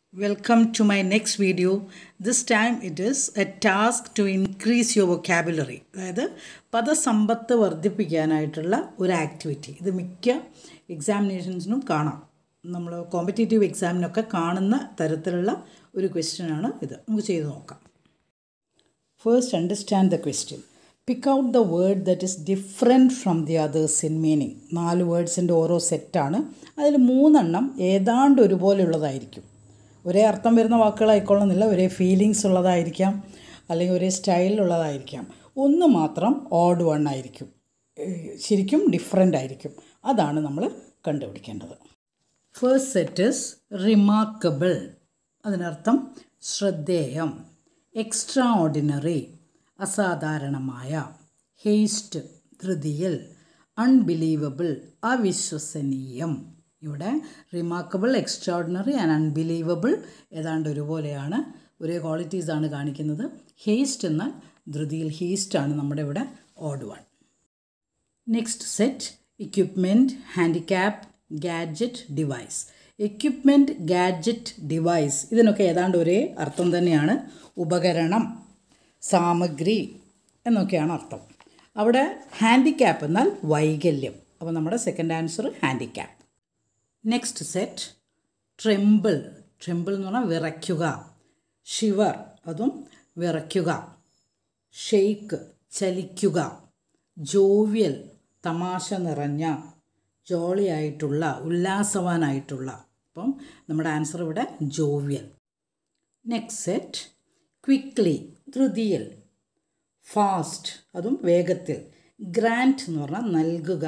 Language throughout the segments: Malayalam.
Welcome to my next video. This time it is a task to increase your vocabulary. അതായത് പദസമ്പത്ത് വർദ്ധിപ്പിക്കാനായിട്ടുള്ള ഒരു ആക്ടിവിറ്റി ഇത് മിക്ക എക്സാമിനേഷൻസിനും കാണാം നമ്മൾ കോമ്പറ്റേറ്റീവ് എക്സാമിനൊക്കെ കാണുന്ന തരത്തിലുള്ള ഒരു ക്വസ്റ്റ്യനാണ് ഇത് നമുക്ക് ചെയ്ത് നോക്കാം first understand the question pick out the word that is different from the others in meaning നാല് വേർഡ്സിൻ്റെ ഓരോ സെറ്റാണ് അതിൽ മൂന്നെണ്ണം ഏതാണ്ട് ഒരുപോലെയുള്ളതായിരിക്കും ഒരേ അർത്ഥം വരുന്ന വാക്കുകളായിക്കൊള്ളുന്നില്ല ഒരേ ഫീലിങ്സ് ഉള്ളതായിരിക്കാം അല്ലെങ്കിൽ ഒരേ സ്റ്റൈലിലുള്ളതായിരിക്കാം ഒന്ന് മാത്രം ഓഡ് വൺ ആയിരിക്കും ഏഹ് ശരിക്കും ഡിഫറെൻ്റ് ആയിരിക്കും അതാണ് നമ്മൾ കണ്ടുപിടിക്കേണ്ടത് ഫസ്റ്റ് സെറ്റ് ഇസ് റിമാർക്കബിൾ അതിനർത്ഥം ശ്രദ്ധേയം എക്സ്ട്രാ ഓർഡിനറി അസാധാരണമായ ഹേസ്റ്റ് ധൃതിയിൽ അൺബിലീവബിൾ അവിശ്വസനീയം ഇവിടെ റിമാർക്കബിൾ എക്സ്ട്രാordinary ആൻഡ് അൺബിലീവബിൾ ഏതാണ്ട് ഒരുപോലെയാണ് ഒരേ ക്വാളിറ്റീസ് ആണ് കാണിക്കുന്നത് ഹേസ്റ്റ് എന്നാൽ ധൃതിയിൽ ഹേസ്റ്റ് ആണ് നമ്മുടെ ഇവിടെ odd one next set equipment handicap gadget device equipment gadget device ഇതിനൊക്കെ ഏതാണ്ട് ഒരേ അർത്ഥം തന്നെയാണ് ഉപകരണം സാമഗ്രി എന്നൊക്കെയാണ് അർത്ഥം അവിടെ ഹാൻഡിക്യാപ്പ് എന്നാൽ വൈകല്യം അപ്പോൾ നമ്മുടെ second answer handicap next set tremble tremble എന്ന് പറഞ്ഞാൽ വിറയ്ക്കുക ഷിവർ അതും വിറയ്ക്കുക ഷെയ്ക്ക് ചലിക്കുക ജോവിയൽ തമാശ നിറഞ്ഞ ജോളിയായിട്ടുള്ള ഉല്ലാസവാനായിട്ടുള്ള അപ്പം നമ്മുടെ ആൻസർ ഇവിടെ ജോവിയൽ നെക്സ്റ്റ് സെറ്റ് ക്വിക്ക്ലി ധൃതിയിൽ ഫാസ്റ്റ് അതും വേഗത്തിൽ ഗ്രാൻറ്റ് എന്ന് പറഞ്ഞാൽ നൽകുക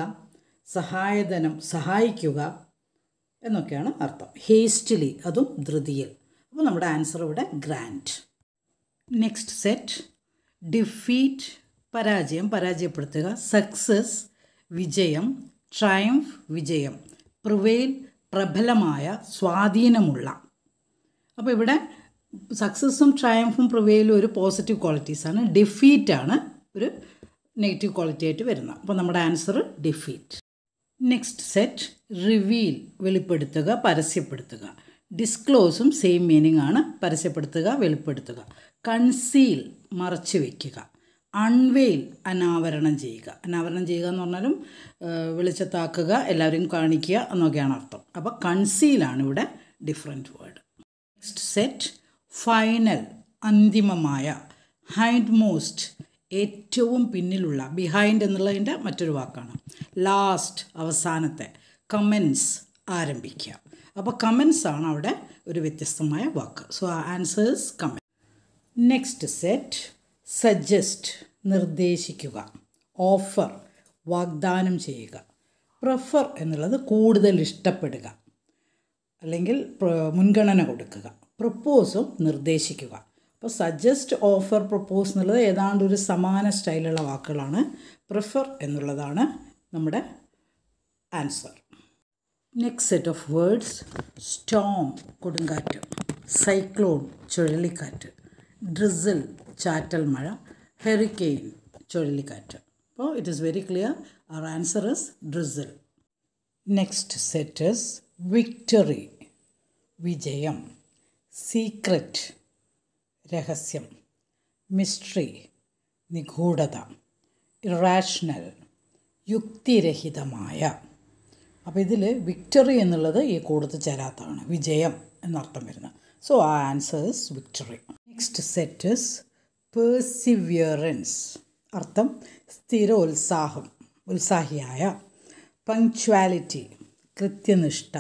സഹായധനം സഹായിക്കുക എന്നൊക്കെയാണ് അർത്ഥം ഹേസ്റ്റ്ലി അതും ധൃതിയിൽ അപ്പോൾ നമ്മുടെ ആൻസർ ഇവിടെ ഗ്രാൻറ്റ് നെക്സ്റ്റ് സെറ്റ് ഡിഫീറ്റ് പരാജയം പരാജയപ്പെടുത്തുക സക്സസ് വിജയം ട്രയംഫ് വിജയം പ്രിവെയിൽ പ്രബലമായ സ്വാധീനമുള്ള അപ്പോൾ ഇവിടെ സക്സസ്സും ട്രയംഫും പ്രിവെയിലും ഒരു പോസിറ്റീവ് ക്വാളിറ്റീസാണ് ഡിഫീറ്റാണ് ഒരു നെഗറ്റീവ് ക്വാളിറ്റി ആയിട്ട് വരുന്നത് അപ്പോൾ നമ്മുടെ answer defeat next set reveal വെളിപ്പെടുത്തുക പരസ്യപ്പെടുത്തുക ഡിസ്ക്ലോസും സെയിം മീനിങ് ആണ് പരസ്യപ്പെടുത്തുക വെളിപ്പെടുത്തുക കൺസീൽ മറച്ചു വയ്ക്കുക അൺവെയിൽ അനാവരണം ചെയ്യുക അനാവരണം ചെയ്യുക എന്ന് പറഞ്ഞാലും വെളിച്ചത്താക്കുക എല്ലാവരെയും കാണിക്കുക എന്നൊക്കെയാണ് അർത്ഥം അപ്പോൾ കൺസീലാണ് ഇവിടെ different word next set final അന്തിമമായ ഹൈൻഡ് മോസ്റ്റ് ഏറ്റവും പിന്നിലുള്ള ബിഹൈൻഡ് എന്നുള്ളതിൻ്റെ മറ്റൊരു വാക്കാണ് ലാസ്റ്റ് അവസാനത്തെ കമൻസ് ആരംഭിക്കുക അപ്പോൾ കമൻസ് ആണ് അവിടെ ഒരു വ്യത്യസ്തമായ വാക്ക് so answers common next set suggest നിർദ്ദേശിക്കുക ഓഫർ വാഗ്ദാനം ചെയ്യുക പ്രിഫർ എന്നുള്ളത് കൂടുതൽ ഇഷ്ടപ്പെടുക അല്ലെങ്കിൽ മുൻഗണന കൊടുക്കുക പ്രപ്പോസും നിർദ്ദേശിക്കുക അപ്പോൾ സജസ്റ്റ് ഓഫർ പ്രപ്പോസ് എന്നുള്ളത് ഏതാണ്ട് ഒരു സമാന സ്റ്റൈലുള്ള വാക്കുകളാണ് പ്രിഫർ എന്നുള്ളതാണ് നമ്മുടെ answer next set of words storm കൊടുങ്കാറ്റ് സൈക്ലോൺ ചുഴലിക്കാറ്റ് ഡ്രിസിൽ ചാറ്റൽ മഴ ഹെറിക്കെയിൻ ചുഴലിക്കാറ്റ് അപ്പോൾ it is very clear our answer is drizzle next set is victory വിജയം സീക്രറ്റ് രഹസ്യം മിസ്റ്ററി നിഗൂഢത ഇറാഷണൽ യുക്തിരഹിതമായ അപ്പോൾ ഇതിൽ വിക്ടറി എന്നുള്ളത് ഈ കൂടുതൽ ചേരാത്തതാണ് വിജയം എന്നർത്ഥം വരുന്നത് so a answers victory next sets perseverance അർത്ഥം സ്ഥിരോത്സാഹം ഉത്സാഹിയായ പങ്ക്ച്വാലിറ്റി കൃത്യനിഷ്ഠ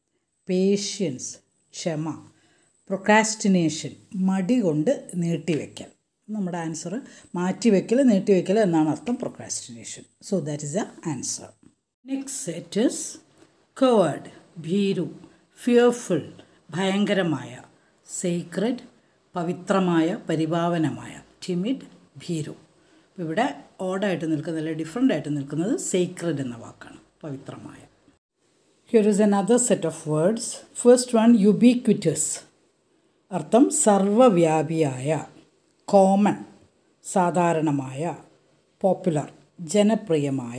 പേഷ്യൻസ് ക്ഷമ പ്രൊക്കാസ്റ്റിനേഷൻ മടി കൊണ്ട് നീട്ടിവെക്കൽ നമ്മുടെ ആൻസർ മാറ്റിവെക്കൽ നീട്ടിവെക്കൽ എന്നാണ് അർത്ഥം procrastination so that is a answer next set is coward ഭീരു ഫിയർഫുൾ ഭയങ്കരമായ സീക്രഡ് പവിത്രമായ പരിഭാവനമായ ടിമിഡ് ഭീരു ഇവിടെ ഓഡായിട്ട് നിൽക്കുന്നത് അല്ലെങ്കിൽ ഡിഫറെൻ്റ് ആയിട്ട് നിൽക്കുന്നത് സീക്രഡ് എന്ന വാക്കാണ് പവിത്രമായ here is another set of words first one ubiquitous അർത്ഥം സർവവ്യാപിയായ കോമൺ സാധാരണമായ പോപ്പുലർ ജനപ്രിയമായ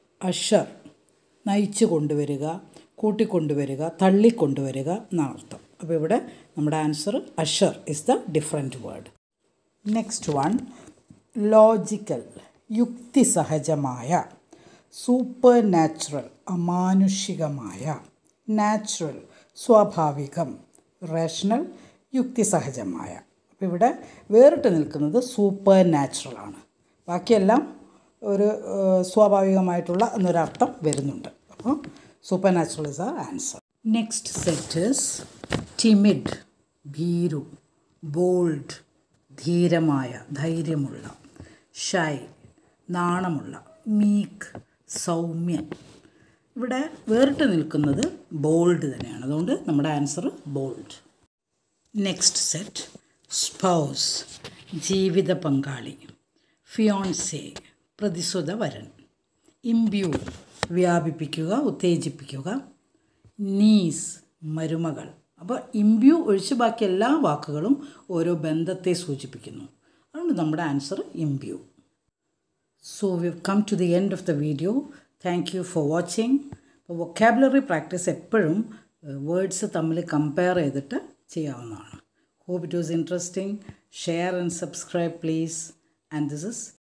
അഷർ നയിച്ചു കൊണ്ടുവരിക കൂട്ടിക്കൊണ്ടുവരിക തള്ളിക്കൊണ്ടുവരിക എന്നാണ് അർത്ഥം അപ്പോൾ ഇവിടെ നമ്മുടെ answer usher is the different word next one logical യുക്തിസഹജമായ സൂപ്പർ നാച്ചുറൽ അമാനുഷികമായ നാച്ചുറൽ സ്വാഭാവികം റേഷണൽ യുക്തിസഹജമായ അപ്പോൾ ഇവിടെ വേറിട്ട് നിൽക്കുന്നത് സൂപ്പർ നാച്ചുറലാണ് ബാക്കിയെല്ലാം ഒരു ഏഹ്, സ്വാഭാവികമായിട്ടുള്ള എന്നൊരർത്ഥം വരുന്നുണ്ട് അപ്പോൾ supernatural is a answer next set is timid ഭീരു ബോൾഡ് ധീരമായ ധൈര്യമുള്ള ഷൈ നാണമുള്ള മീക്ക് സൗമ്യൻ ഇവിടെ വേറിട്ട് നിൽക്കുന്നത് ബോൾഡ് തന്നെയാണ് അതുകൊണ്ട് നമ്മുടെ answer bold next set spouse ജീവിത പങ്കാളി ഫിയോൺസെ പ്രതിസുത വരൻ ഇംബ്യൂ വ്യാപിപ്പിക്കുക ഉത്തേജിപ്പിക്കുക നീസ് മരുമകൾ അപ്പോൾ ഇംബ്യൂ ഒഴിച്ച് ബാക്കി എല്ലാ വാക്കുകളും ഓരോ ബന്ധത്തെ സൂചിപ്പിക്കുന്നു അതുകൊണ്ട് നമ്മുടെ answer imbue so we come to the end of the video thank you for watching അപ്പോൾ വൊക്കാബുലറി പ്രാക്ടീസ് എപ്പോഴും വേർഡ്സ് തമ്മിൽ കമ്പയർ ചെയ്തിട്ട് ചെയ്യാവുന്നതാണ് hope it was interesting share and subscribe please and this is